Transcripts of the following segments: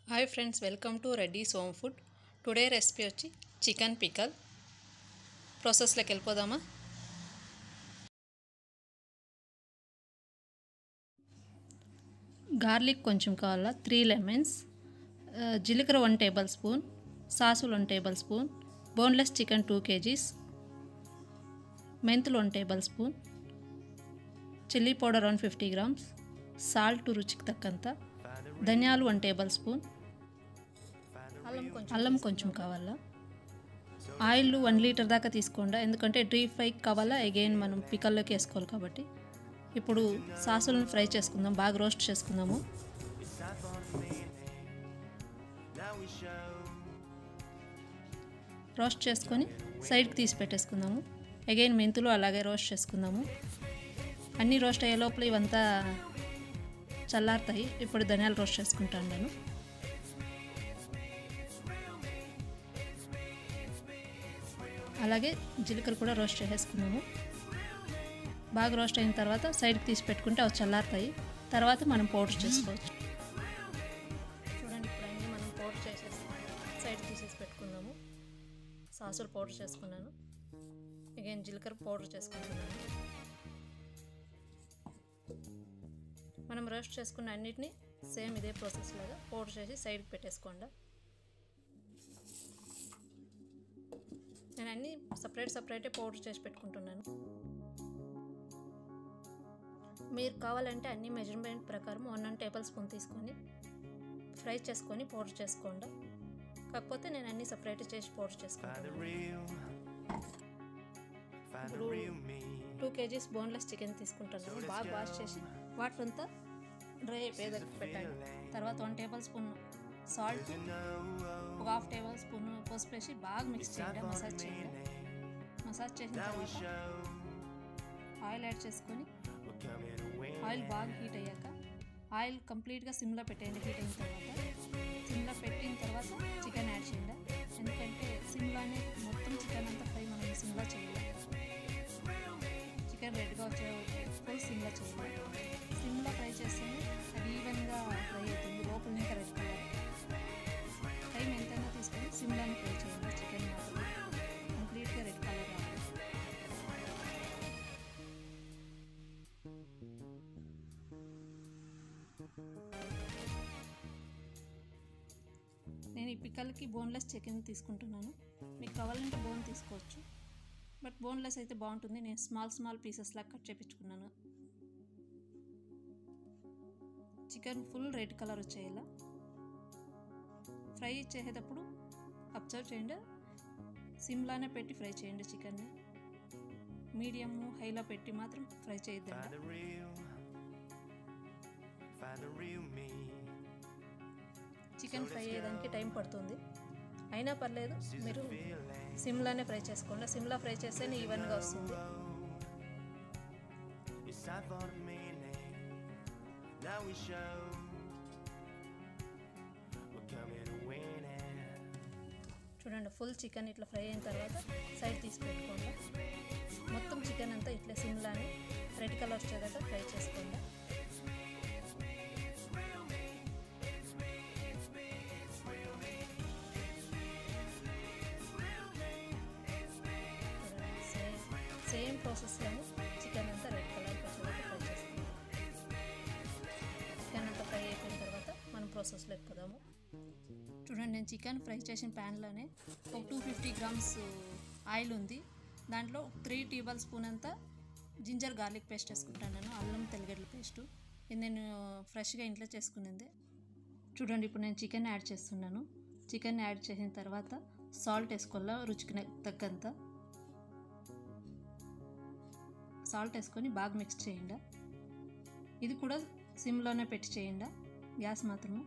Hi friends welcome to Reddy's home food today recipe వచ్చి chicken pickle ప్రాసెస్లోకి వెళ్ళిపోదామా garlic కొంచెం కావాలా త్రీ లెమన్స్ జీలకర్ర వన్ టేబుల్ స్పూన్ సాసులు one tablespoon boneless chicken two kgs మెంతులు one tablespoon chilli powder one fifty grams salt రుచికి తగ్గంత ధనియాలు వన్ టేబుల్ స్పూన్ అల్లం కొంచెం అల్లం కొంచెం కావాలా ఆయిల్ వన్ లీటర్ దాకా తీసుకోండి ఎందుకంటే డీప్ ఫ్రై కావాలా అగైన్ మనం పికల్లోకి వేసుకోవాలి కాబట్టి ఇప్పుడు సాసులను ఫ్రై చేసుకుందాం బాగా రోస్ట్ చేసుకుందాము రోస్ట్ చేసుకొని సైడ్కి తీసి పెట్టేసుకుందాము అగైన్ మెంతులు అలాగే రోస్ట్ చేసుకుందాము అన్నీ రోస్ట్ అయ్యే లోపల ఇవంతా చల్లారుతాయి ఇప్పుడు ధనియాలు రోస్ట్ చేసుకుంటాను నేను అలాగే జీలకర్ర కూడా రోస్ట్ చేసేసుకున్నాము బాగా రోస్ట్ అయిన తర్వాత సైడ్కి తీసి పెట్టుకుంటే అవి చల్లారుతాయి తర్వాత మనం పౌడర్ చేసుకోవచ్చు చూడండి ఇప్పుడు అన్నీ మనం పౌడర్ చేసేసి సైడ్ తీసేసి పెట్టుకుందాము సాసులు పౌడర్ చేసుకున్నాను అగైన్ జీలకర్ర పౌడర్ చేసుకుంటున్నాను మనం రోస్ట్ చేసుకున్న అన్నిటిని సేమ్ ఇదే ప్రాసెస్ లాగా పౌడర్ చేసి సైడ్కి పెట్టేసుకోండి నేను అన్నీ సపరేట్ సపరేటే పౌడర్ చేసి పెట్టుకుంటున్నాను మీరు కావాలంటే అన్ని మెజర్మెంట్ ప్రకారం వన్ వన్ టేబుల్ స్పూన్ తీసుకొని ఫ్రై చేసుకొని పౌడర్ చేసుకోండి కాకపోతే నేను అన్ని సపరేట్ చేసి పౌడర్ చేసుకుంటాను ఇప్పుడు టూ కేజీస్ బోన్లెస్ చికెన్ తీసుకుంటున్నాను బాగా వాష్ చేసి వాటర్ అంతా డ్రై అయిపోయేదాకా పెట్టండి తర్వాత వన్ టేబుల్ స్పూన్ సాల్ట్ ఒక హాఫ్ టేబుల్ స్పూన్ పసుపు వేసి బాగా మిక్స్ చేయండి మసాజ్ చేయండి మసాజ్ చేసిన తర్వాత ఆయిల్ యాడ్ చేసుకొని ఆయిల్ బాగా హీట్ అయ్యాక ఆయిల్ కంప్లీట్గా సిమ్లో పెట్టేయండి హీట్ అయిన తర్వాత సిమ్లో పెట్టిన తర్వాత చికెన్ యాడ్ చేయండి ఎందుకంటే సిమ్లోనే మొత్తం చికెన్ అంతా ఫ్రై మనం సిమ్లో చేయాలి చికెన్ రెడ్గా వచ్చే ఫుల్ సిమ్లో చేయాలి సిమ్లో ఫ్రై చేస్తేనే అది ఈవెన్గా ఫ్రై అవుతుంది లోపల ఇంకా రెడ్ కలర్ టైం ఎంతైనా తీసుకొని సిమ్లోనే ఫ్రై చేయండి చికెన్ మాత్రం కంప్లీట్గా రెడ్ కలర్ రావాలి నేను ఈ పిక్కలకి బోన్లెస్ చికెన్ తీసుకుంటున్నాను మీకు కావాలంటే బోన్ తీసుకోవచ్చు బట్ బోన్లెస్ అయితే బాగుంటుంది నేను స్మాల్ స్మాల్ పీసెస్ లాగా కట్ చేపించుకున్నాను చికెన్ ఫుల్ రెడ్ కలర్ వచ్చేలా ఫ్రై చేసేటప్పుడు అబ్జర్వ్ చేయండి సిమ్లానే పెట్టి ఫ్రై చేయండి చికెన్ని మీడియం హైలో పెట్టి మాత్రం ఫ్రై చేయొద్దండి చికెన్ ఫ్రై అయ్యేదానికి టైం పడుతుంది అయినా పర్లేదు మీరు సిమ్లానే ఫ్రై చేసుకోండి సిమ్లా ఫ్రై చేస్తేనే ఈవెన్గా వస్తుంది చూడండి ఫుల్ చికెన్ ఇట్లా ఫ్రై అయిన తర్వాత సైడ్ తీసి పెట్టుకోండి మొత్తం చికెన్ అంతా ఇట్లా సిమ్లానే రెడ్ కలర్ వచ్చేదాకా ఫ్రై చేసుకోండి సేమ్ ప్రాసెస్లోనే చికెన్ అంతా రెడ్ కలర్ వచ్చేదాకా ఫ్రై చేసుకోండి చికెన్ అంతా ఫ్రై అయిపోయిన తర్వాత మనం ప్రాసెస్లో ఎక్కుదాము చూడండి నేను చికెన్ ఫ్రై చేసిన ప్యాన్లోనే ఒక టూ ఫిఫ్టీ గ్రామ్స్ ఆయిల్ ఉంది దాంట్లో త్రీ టేబుల్ స్పూన్ అంతా జింజర్ గార్లిక్ పేస్ట్ వేసుకుంటాను నేను అల్లం తెల్లగడ్డల పేస్టు ఇది నేను ఫ్రెష్గా ఇంట్లో చేసుకునేది చూడండి ఇప్పుడు నేను చికెన్ యాడ్ చేస్తున్నాను చికెన్ యాడ్ చేసిన తర్వాత సాల్ట్ వేసుకోవాలా రుచికి తగ్గంత సాల్ట్ వేసుకొని బాగా మిక్స్ చేయండి ఇది కూడా సిమ్లోనే పెట్టి చేయండి గ్యాస్ మాత్రము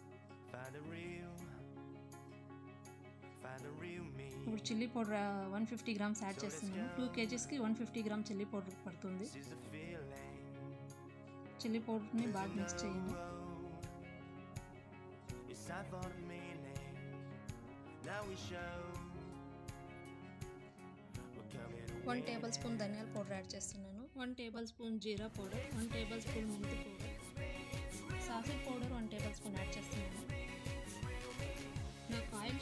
ఇప్పుడు chilli powder one fifty grams add చేస్తున్నాను టూ కేజీస్కి one fifty gram chilli powder పడుతుంది చిల్లీ పౌడర్ని బాగా మిక్స్ చేయండి వన్ టేబుల్ స్పూన్ ధనియాల పౌడర్ యాడ్ చేస్తున్నాను వన్ టేబుల్ స్పూన్ జీరా పౌడర్ వన్ టేబుల్ స్పూన్ మెంతి పౌడర్ సాసిడ్ powder one tablespoon add చేస్తున్నాను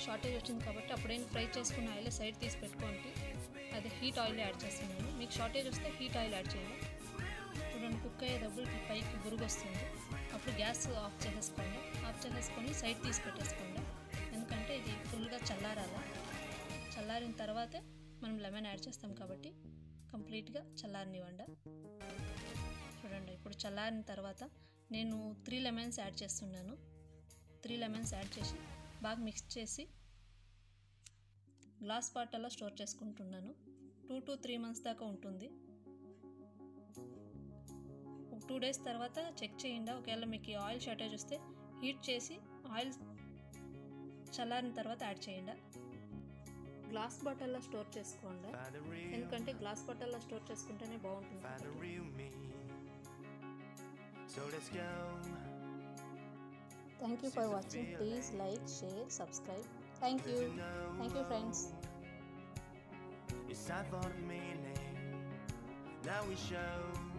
షార్టేజ్ వచ్చింది కాబట్టి అప్పుడేం ఫ్రై చేసుకున్న ఆయిల్ సైడ్ తీసి పెట్టుకోండి అది హీట్ ఆయిల్ యాడ్ చేస్తున్నాను మీకు షార్టేజ్ వస్తే హీట్ ఆయిల్ యాడ్ చేయాలి చూడండి కుక్ అయ్యేటప్పుడు ఇట్లా పైకి బురుగు వస్తుంది అప్పుడు గ్యాస్ ఆఫ్ చేసేసుకోండి ఆఫ్ చేసేసుకొని సైడ్ తీసి పెట్టేసుకోండి ఎందుకంటే ఇది ఫుల్గా చల్లారాల చల్లారిన తర్వాతే మనం లెమన్ యాడ్ చేస్తాం కాబట్టి కంప్లీట్గా చల్లారనివ్వండి చూడండి ఇప్పుడు చల్లారిన తర్వాత నేను త్రీ లెమన్స్ యాడ్ చేస్తున్నాను త్రీ లెమన్స్ యాడ్ చేసి బాగా మిక్స్ చేసి గ్లాస్ బాటిల్లో స్టోర్ చేసుకుంటున్నాను టూ టు త్రీ మంత్స్ దాకా ఉంటుంది ఒక టూ డేస్ తర్వాత చెక్ చేయండి ఒకవేళ మీకు ఈ ఆయిల్ షార్టేజ్ వస్తే హీట్ చేసి ఆయిల్ చల్లారిన తర్వాత యాడ్ చేయండి గ్లాస్ బాటిల్లో స్టోర్ చేసుకోండి Find the real, ఎందుకంటే గ్లాస్ బాటిల్లో స్టోర్ చేసుకుంటేనే బాగుంటుంది find the కాబట్టి. real me. So let's go. Thank you for watching please like share subscribe thank you thank you friends It's time for the meaning. Now we show